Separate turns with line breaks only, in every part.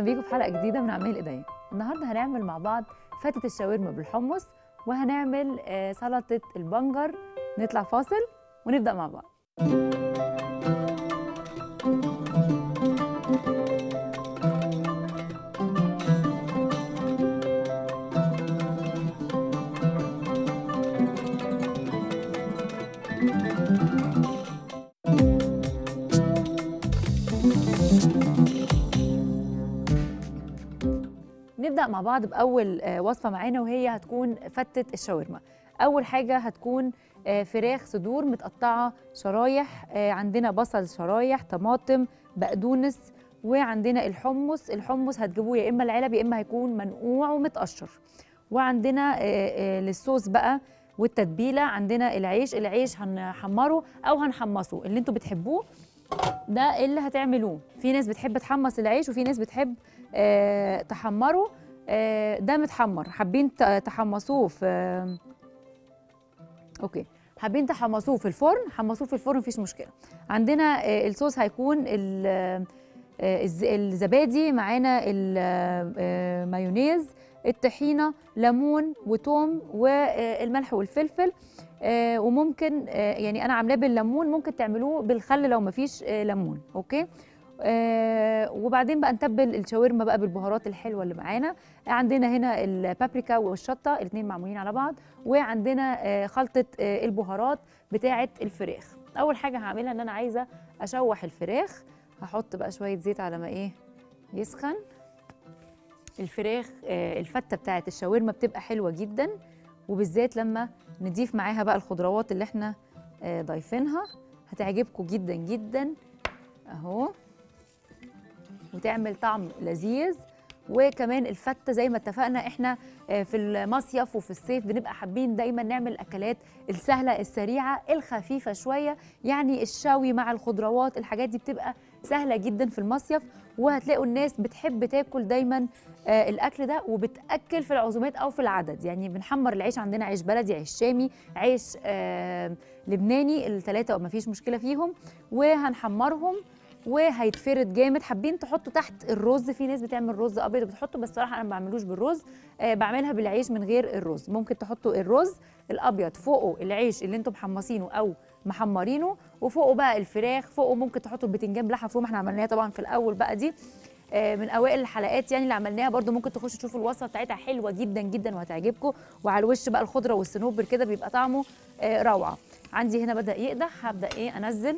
بيكم في حلقه جديده من اعمال ايديا النهارده هنعمل مع بعض فتة الشاورما بالحمص وهنعمل آه، سلطه البنجر نطلع فاصل ونبدا مع بعض نبدا مع بعض باول آه، وصفه معانا وهي هتكون فتة الشاورما اول حاجه هتكون آه، فراخ صدور متقطعه شرايح آه، عندنا بصل شرايح طماطم بقدونس وعندنا الحمص الحمص هتجيبوه يا اما العلب يا اما هيكون منقوع ومتقشر وعندنا آه، آه، للصوص بقى والتتبيله عندنا العيش العيش هنحمره او هنحمصه اللي انتوا بتحبوه ده اللي هتعملوه في ناس بتحب تحمص العيش وفي ناس بتحب آه، تحمره آه، ده متحمر حابين ت- تحمصوه في اوكي حابين تحمصوه في الفرن حمصوه في الفرن مفيش مشكله عندنا آه، الصوص هيكون ال- آه، الز- الزبادي معانا المايونيز الطحينه ليمون وتوم والملح والفلفل آه، وممكن آه، يعني انا عاملاه بالليمون ممكن تعملوه بالخل لو مفيش آه، ليمون اوكي آه وبعدين بقى نتبل الشاورما بقى بالبهارات الحلوه اللي معانا عندنا هنا البابريكا والشطه الاثنين معمولين على بعض وعندنا آه خلطه آه البهارات بتاعه الفراخ اول حاجه هعملها ان انا عايزه اشوح الفراخ هحط بقى شويه زيت على ما ايه يسخن الفراخ آه الفته بتاعه الشاورما بتبقى حلوه جدا وبالذات لما نضيف معاها بقى الخضروات اللي احنا آه ضايفينها هتعجبكم جدا جدا اهو وتعمل طعم لذيذ وكمان الفته زي ما اتفقنا احنا آه، في المصيف وفي الصيف بنبقى حابين دايما نعمل الاكلات السهله السريعه الخفيفه شويه يعني الشوي مع الخضروات الحاجات دي بتبقى سهله جدا في المصيف وهتلاقوا الناس بتحب تاكل دايما آه، الاكل ده وبتاكل في العزومات او في العدد يعني بنحمر العيش عندنا عيش بلدي عيش شامي عيش آه، لبناني الثلاثه ما فيش مشكله فيهم وهنحمرهم وهيتفرد جامد حابين تحطوا تحت الرز في ناس بتعمل رز ابيض وبتحطه بس صراحه انا ما بعملوش بالرز آه بعملها بالعيش من غير الرز ممكن تحطوا الرز الابيض فوقه العيش اللي انتم محمصينه او محمرينه وفوقه بقى الفراخ فوقه ممكن تحطوا البتنجان بلحمه مفرومه احنا عملناها طبعا في الاول بقى دي آه، من اوائل الحلقات يعني اللي عملناها برضو ممكن تخشوا تشوفوا الوصفه بتاعتها حلوه جدا جدا وهتعجبكم وعلى الوش بقى الخضره والصنوبر كده بيبقى طعمه آه، روعه عندي هنا بدا يقدح هبدا ايه انزل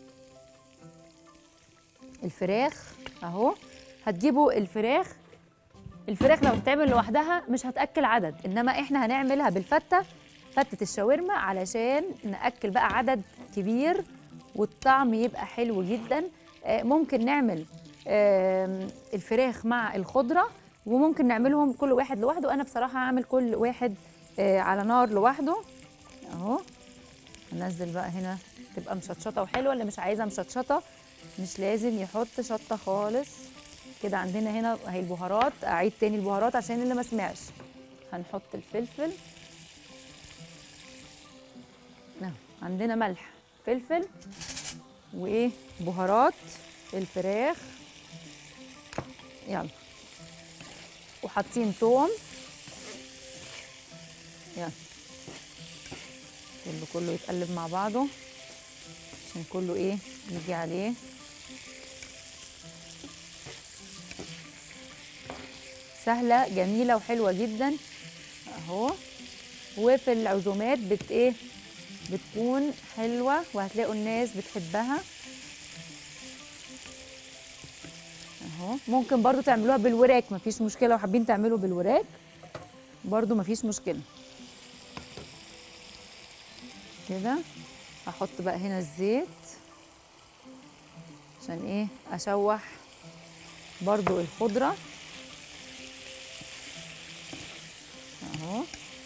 الفراخ اهو هتجيبوا الفراخ الفراخ لو بتتعمل لوحدها مش هتاكل عدد انما احنا هنعملها بالفته فتة الشاورما علشان ناكل بقى عدد كبير والطعم يبقى حلو جدا آه، ممكن نعمل آم، الفراخ مع الخضره وممكن نعملهم كل واحد لوحده انا بصراحه هعمل كل واحد آه، على نار لوحده اهو ننزل بقى هنا تبقى مشطشطه وحلوه اللي مش عايزه مشطشطه مش لازم يحط شطه خالص كده عندنا هنا اهي البهارات اعيد تاني البهارات عشان اللي ما سمعش هنحط الفلفل نعم عندنا ملح فلفل وايه بهارات الفراخ يلا وحاطين توم يلا كله كله يتقلب مع بعضه عشان كله ايه يجي عليه سهله جميله وحلوه جدا اهو وفي العزومات بت ايه بتكون حلوه وهتلاقوا الناس بتحبها اهو ممكن برضو تعملوها بالوراك مفيش مشكله لو حابين تعملوا بالوراك برضو مفيش مشكله كده هحط بقى هنا الزيت عشان ايه اشوح برضو الخضره اهو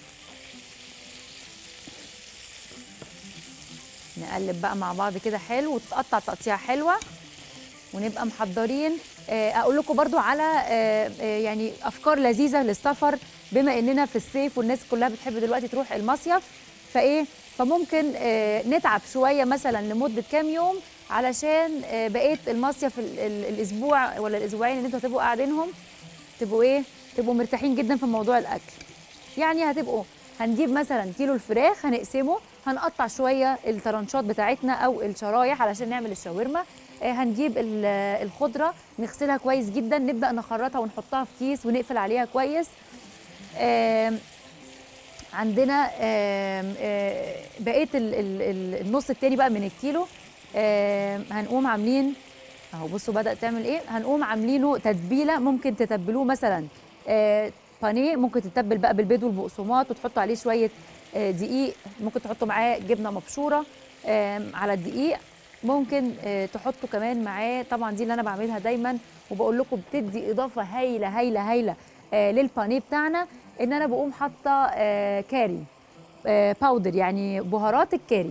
نقلب بقى مع بعض كده حلو وتتقطع تقطيعه حلوه ونبقى محضرين آه، اقول لكم برضو على آه، آه، يعني افكار لذيذه للسفر بما اننا في الصيف والناس كلها بتحب دلوقتي تروح المصيف فايه فممكن آه، نتعب شويه مثلا لمده كام يوم علشان آه، بقيه المصيف ال- ال- الاسبوع ولا الاسبوعين اللي انتوا هتبقوا قاعدينهم تبقوا ايه تبقوا مرتاحين جدا في موضوع الاكل يعني هتبقوا هنجيب مثلا كيلو الفراخ هنقسمه هنقطع شويه الترانشات بتاعتنا او الشرايح علشان نعمل الشاورما آه، هنجيب ال- الخضره نغسلها كويس جدا نبدا نخرطها ونحطها في كيس ونقفل عليها كويس آم، عندنا آم، آه، بقيه ال- ال- ال- النص التاني بقى من الكيلو آم، هنقوم عاملين اهو بصوا بدات تعمل ايه هنقوم عاملينه تتبيله ممكن تتبلوه مثلا آه، بانيه ممكن تتبل بقى بالبيض والبقسماط وتحطوا عليه شويه آه، دقيق ممكن تحطوا معاه جبنه مبشوره آم، على الدقيق ممكن آه، تحطوا كمان معاه طبعا دي اللي انا بعملها دايما وبقول لكم بتدي اضافه هايله هايله هايله آه، للبانيه بتاعنا ان انا بقوم حاطه آه، كاري آه، باودر يعني بهارات الكاري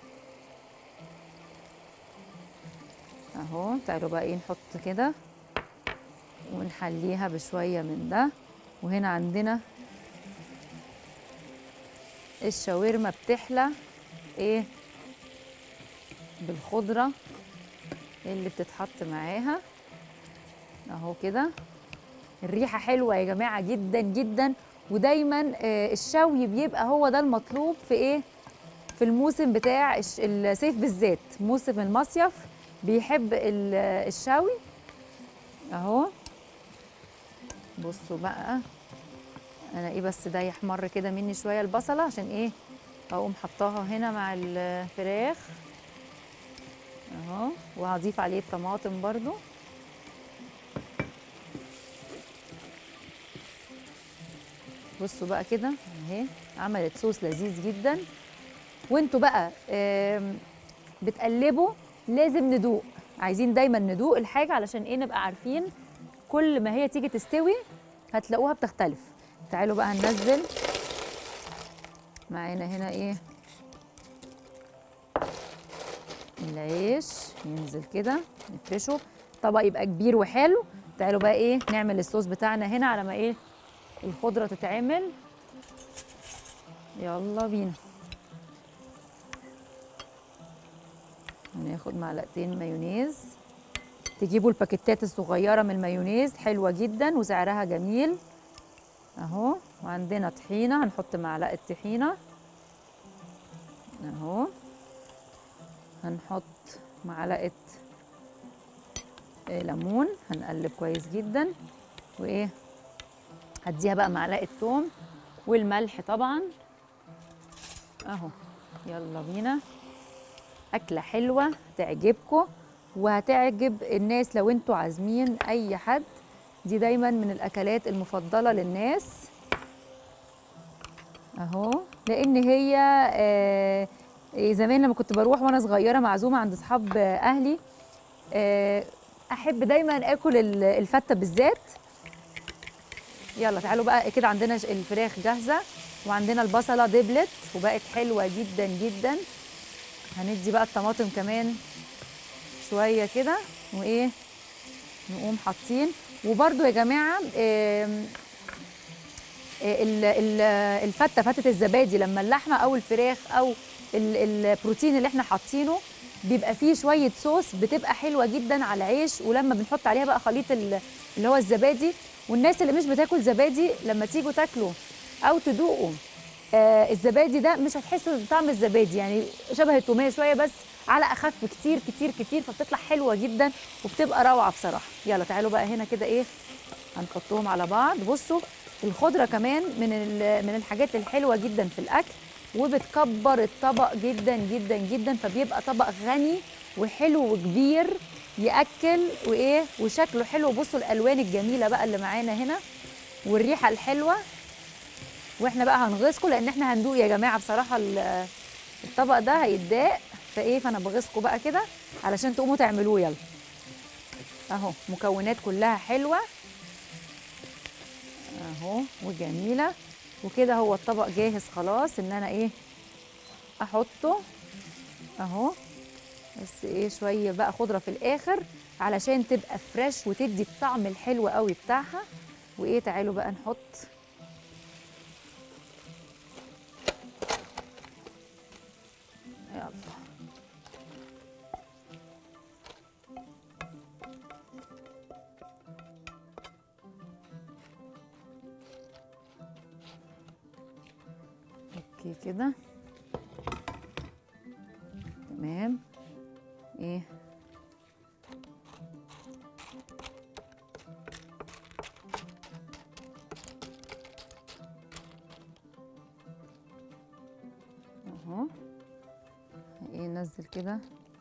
اهو تعالوا بقى ايه نحط كده ونحليها بشويه من ده وهنا عندنا الشاورما بتحلى ايه بالخضره اللي بتتحط معاها اهو كده الريحه حلوه يا جماعه جدا جدا ودايما آه، الشوي بيبقى هو ده المطلوب في ايه في الموسم بتاع الش- الصيف بالذات موسم المصيف بيحب ال- الشوي اهو بصوا بقى انا ايه بس ده يحمر كده مني شويه البصله عشان ايه اقوم حطاها هنا مع الفراخ اهو وهضيف عليه الطماطم برضو بصوا بقى كده اهي عملت صوص لذيذ جدا وانتوا بقى آم، بتقلبوا لازم ندوق عايزين دايما ندوق الحاجه علشان ايه نبقى عارفين كل ما هي تيجي تستوي هتلاقوها بتختلف تعالوا بقى هننزل معانا هنا ايه العيش ينزل كده نفرشه طبق يبقى كبير وحلو تعالوا بقى ايه نعمل الصوص بتاعنا هنا على ما ايه الخضره تتعمل يلا بينا هناخد معلقتين مايونيز تجيبوا الباكيتات الصغيرة من المايونيز حلوة جدا وسعرها جميل اهو وعندنا طحينة هنحط معلقة طحينة اهو هنحط معلقة آه، ليمون هنقلب كويس جدا وايه هديها بقى معلقة توم والملح طبعا اهو يلا بينا أكلة حلوة تعجبكم وهتعجب الناس لو انتوا عازمين أي حد دي دايما من الأكلات المفضلة للناس أهو لأن هي آه إيه، زمان لما كنت بروح وأنا صغيرة معزومة عند أصحاب آه، أهلي آه أحب دايما آكل ال- الفتة بالذات يلا تعالوا بقى كده عندنا ش- الفراخ جاهزة وعندنا البصلة دبلت وبقت حلوة جدا جدا هندي بقى الطماطم كمان شويه كده وايه نقوم حاطين وبرده يا جماعه آم، آه، ال- ال- الفته فتة الزبادي لما اللحمه او الفراخ او ال- البروتين اللي احنا حاطينه بيبقى فيه شويه صوص بتبقى حلوه جدا على العيش ولما بنحط عليها بقى خليط ال- اللي هو الزبادي والناس اللي مش بتاكل زبادي لما تيجوا تاكلوا او تدوقوا آه الزبادي ده مش هتحسوا بطعم الزبادي يعني شبه التوميه شويه بس على اخف كتير كتير كتير فبتطلع حلوه جدا وبتبقى روعه بصراحه يلا تعالوا بقى هنا كده ايه هنحطهم على بعض بصوا الخضره كمان من ال- من الحاجات الحلوه جدا في الاكل وبتكبر الطبق جدا جدا جدا فبيبقى طبق غني وحلو وكبير ياكل وايه وشكله حلو بصوا الالوان الجميله بقى اللي معانا هنا والريحه الحلوه واحنا بقى هنغيظكم لان احنا هندوق يا جماعه بصراحه ال- الطبق ده هيتضاق فايه فانا بغيظكم بقى كده علشان تقوموا تعملوه يلا اهو مكونات كلها حلوه اهو وجميله وكده هو الطبق جاهز خلاص ان انا ايه احطه اهو بس ايه شويه بقى خضره في الاخر علشان تبقى فريش وتدي الطعم الحلو قوي بتاعها وايه تعالوا بقى نحط يلا كده تمام ايه اهو ايه نزل كده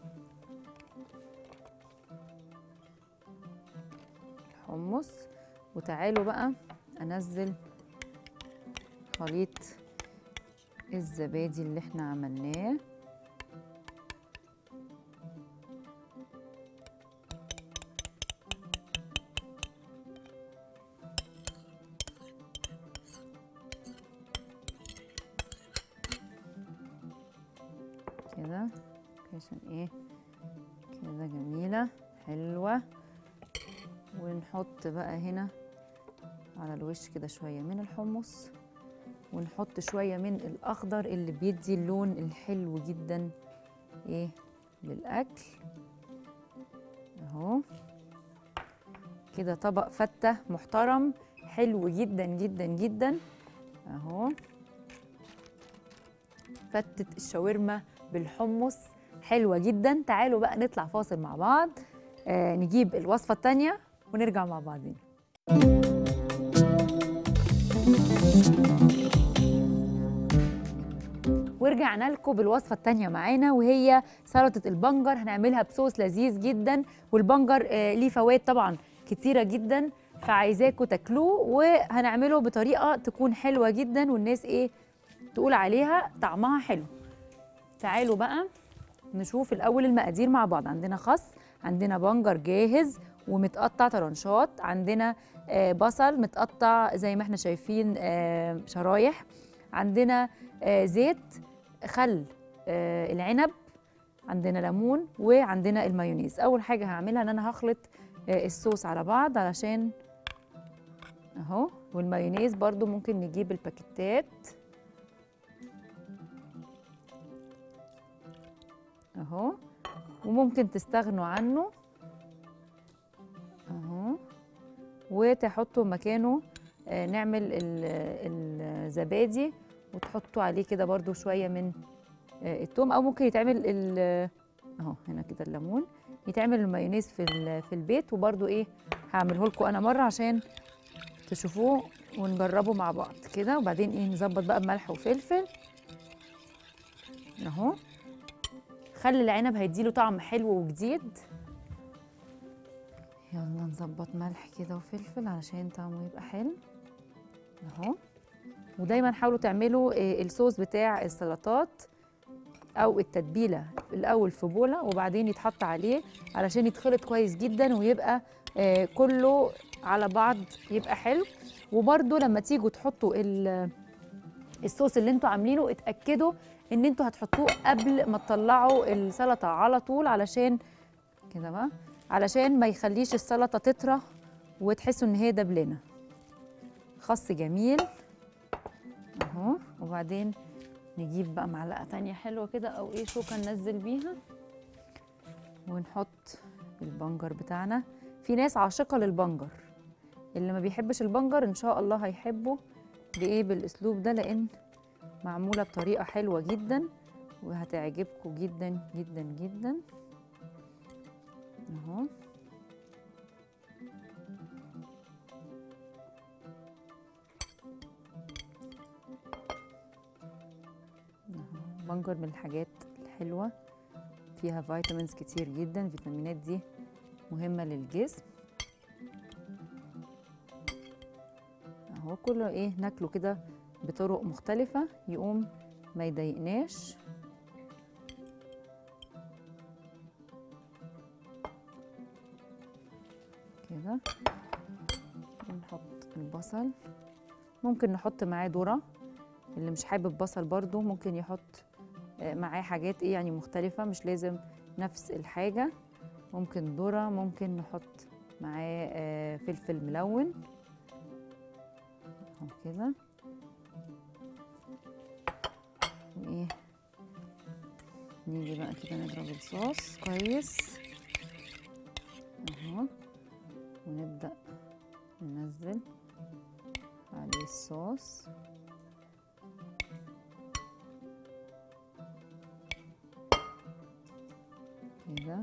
الحمص وتعالوا بقى انزل خليط الزبادي اللي احنا عملناه كده عشان ايه كده جميلة حلوة ونحط بقى هنا على الوش كده شوية من الحمص ونحط شوية من الأخضر اللي بيدي اللون الحلو جدا ايه للأكل اهو كده طبق فتة محترم حلو جدا جدا جدا اهو فتة الشاورما بالحمص حلوة جدا تعالوا بقى نطلع فاصل مع بعض آه نجيب الوصفة التانية ونرجع مع بعضين ورجعنا لكم بالوصفة التانية معانا وهي سلطة البنجر هنعملها بصوص لذيذ جدا والبنجر آه ليه فوائد طبعا كتيرة جدا فعايزاكم تاكلوه وهنعمله بطريقة تكون حلوة جدا والناس ايه تقول عليها طعمها حلو تعالوا بقى نشوف الاول المقادير مع بعض عندنا خس عندنا بنجر جاهز ومتقطع طرنشات عندنا آه بصل متقطع زي ما احنا شايفين آه شرايح عندنا آه زيت خل آه العنب عندنا ليمون وعندنا المايونيز اول حاجه هعملها ان انا هخلط آه الصوص على بعض علشان اهو والمايونيز برضو ممكن نجيب الباكيتات اهو وممكن تستغنوا عنه اهو وتحطوا مكانه آه نعمل الزبادي وتحطوا عليه كده برضو شويه من آه التوم او ممكن يتعمل اهو هنا كده الليمون يتعمل المايونيز في في البيت وبرضو ايه هعمله لكم انا مره عشان تشوفوه ونجربه مع بعض كده وبعدين ايه نظبط بقى بملح وفلفل اهو خل العنب هيديله طعم حلو وجديد يلا نظبط ملح كده وفلفل علشان طعمه يبقى حلو اهو ودايما حاولوا تعملوا الصوص بتاع السلطات او التتبيله الاول في بوله وبعدين يتحط عليه علشان يتخلط كويس جدا ويبقى كله على بعض يبقى حلو وبرده لما تيجوا تحطوا الصوص اللي انتوا عاملينه اتاكدوا ان انتوا هتحطوه قبل ما تطلعوا السلطه على طول علشان كده بقى علشان ما يخليش السلطه تطرى وتحسوا ان هي دبلانه خس جميل اهو وبعدين نجيب بقى معلقه تانية حلوه كده او ايه شوكه ننزل بيها ونحط البنجر بتاعنا في ناس عاشقه للبنجر اللي ما بيحبش البنجر ان شاء الله هيحبه بايه بالاسلوب ده لان معموله بطريقه حلوه جدا وهتعجبكم جدا جدا جدا اهو بنجر من الحاجات الحلوه فيها فيتامينز كتير جدا الفيتامينات دي مهمه للجسم اهو كله ايه ناكله كده بطرق مختلفة يقوم ما يضايقناش كده ونحط البصل ممكن نحط معاه ذرة اللي مش حابب بصل برضو ممكن يحط معاه حاجات ايه يعني مختلفة مش لازم نفس الحاجة ممكن ذرة ممكن نحط معاه فلفل ملون اهو كده وايه نيجي بقى كده نضرب الصوص كويس اهو ونبدأ ننزل عليه الصوص كده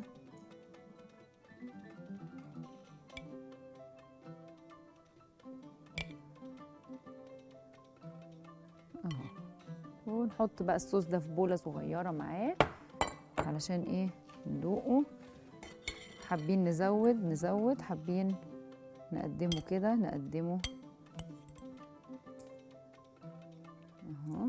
اهو ونحط بقى الصوص ده في بوله صغيره معاه علشان ايه ندوقه حابين نزود نزود حابين نقدمه كده نقدمه اهو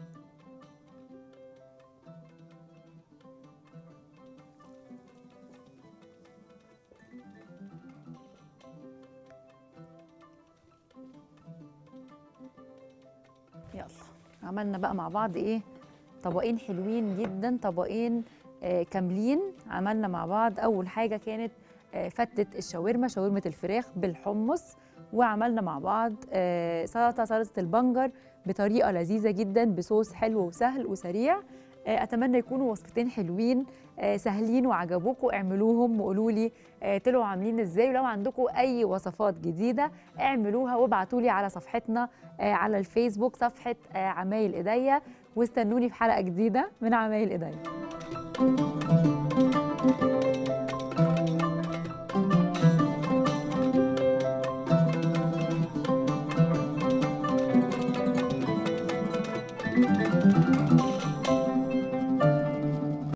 يلا عملنا بقى مع بعض ايه طبقين حلوين جدا طبقين آه كاملين عملنا مع بعض اول حاجه كانت آه فتة الشاورما شاورمة الفراخ بالحمص وعملنا مع بعض آه سلطة سلطة البنجر بطريقة لذيذة جدا بصوص حلو وسهل وسريع آه اتمنى يكونوا وصفتين حلوين آه سهلين وعجبوكم اعملوهم وقولوا لي آه طلعوا عاملين ازاي ولو عندكم اي وصفات جديده اعملوها وابعتوا لي على صفحتنا آه على الفيسبوك صفحه آه عمايل ايديا واستنوني في حلقه جديده من عمايل ايديا